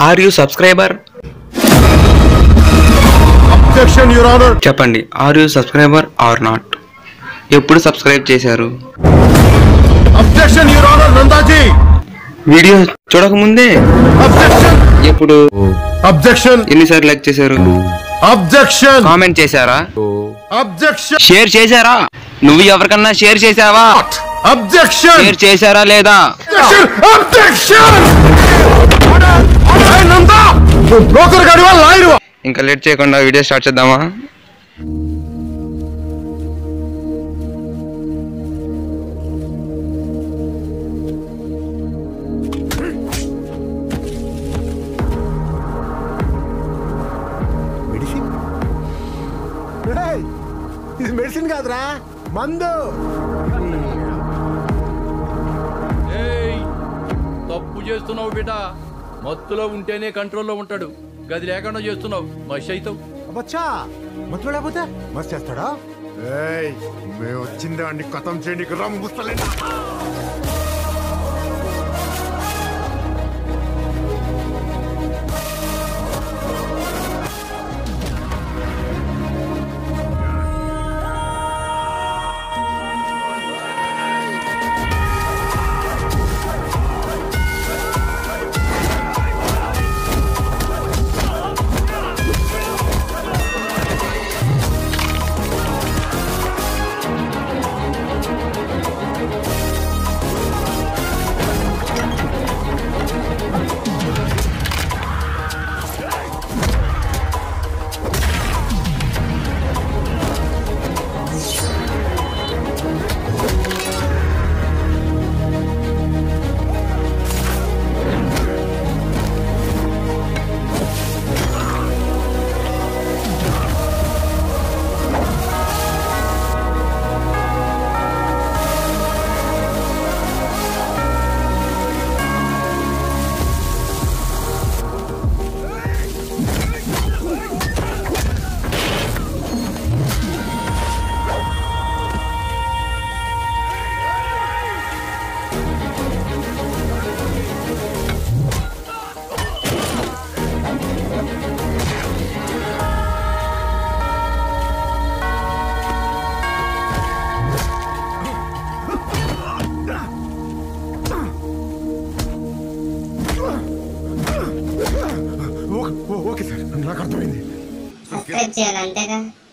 are you subscriber objection your honour చెప్పండి are you subscriber are not ఎప్పుడు subscribe చేశారు objection your honour Nandaji video చూడకముందే objection ఎప్పుడు objection ఎన్నిసార్లు లైక్ చేశారు అబ్జెక్షన్ కామెంట్ చేశారా అబ్జెక్షన్ షేర్ చేశారా నువ్వు ఎవరికన్నా షేర్ చేశావా అబ్జెక్షన్ షేర్ చేశారా లేదా అబ్జెక్షన్ నందా నువ్వు బ్రోకర్ గాడివా లాయరు ఇంకా లేట్ చేయకుండా వీడియో స్టార్ట్ చేద్దామా మెడిసిన్ ఇది మెడిసిన్ కాదురా మందు ఏయ్ తప్పు చేస్తున్నావు బిడ్డ మత్తులో ఉంటేనే కంట్రోల్లో ఉంటాడు గది లేకుండా చేస్తున్నావు మషి అవుతావు అబ్బచ్చా మత్తు లేకపోతే మస్తు చేస్తాడా ఏయ్ మేము వచ్చిందే అండి కథం చేయండి రంగుస్తలేనా ఓకే ఓకే సార్ నాకు అర్థమైంది సబ్స్క్రైబ్ చేయాలి అంతేగా